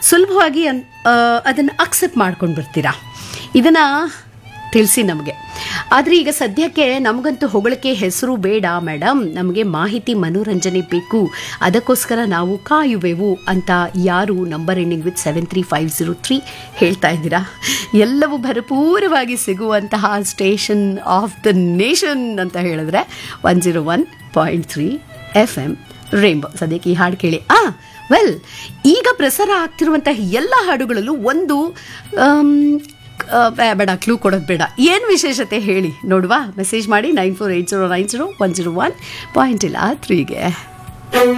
ಸುಲಭವಾಗಿ ಅನ್ ಅದನ್ನು ಅಕ್ಸೆಪ್ಟ್ ಮಾಡ್ಕೊಂಡು ಬರ್ತೀರಾ ಇದನ್ನು ತಿಳಿಸಿ ನಮಗೆ ಆದರೆ ಈಗ ಸದ್ಯಕ್ಕೆ ನಮಗಂತೂ ಹೊಗಳಿಕೆ ಹೆಸರು ಬೇಡ ಮೇಡಮ್ ನಮಗೆ ಮಾಹಿತಿ ಮನೋರಂಜನೆ ಬೇಕು ಅದಕ್ಕೋಸ್ಕರ ನಾವು ಕಾಯುವೆವು ಅಂತ ಯಾರು number ending with seven three five zero three ಹೇಳ್ತಾ ಇದ್ದೀರಾ ಎಲ್ಲವೂ ಭರಪೂರವಾಗಿ ಸಿಗುವಂತಹ ಸ್ಟೇಷನ್ ಆಫ್ ದ ನೇಷನ್ ಅಂತ ಹೇಳಿದ್ರೆ one zero one point three F M rainbow ಸದ್ಯಕ್ಕೆ ಈ ಹಾಡು ಕೇಳಿ ಆ ವೆಲ್ ಈಗ ಪ್ರಸಾರ ಆಗ್ತಿರುವಂತಹ ಎಲ್ಲ ಹಾಡುಗಳಲ್ಲೂ ಒಂದು ಆಮ್, ಆ, ಬೇ- ಬೇಡ ಕ್ಲೂ ಕೊಡೋದು ಬೇಡ ಏನು ವಿಶೇಷತೆ ಹೇಳಿ ನೋಡುವ ಮೆಸೇಜ್ ಮಾಡಿ nine four eight zero nine zero one zero one point ಇಲ್ಲ ತ್ರೀಗೆ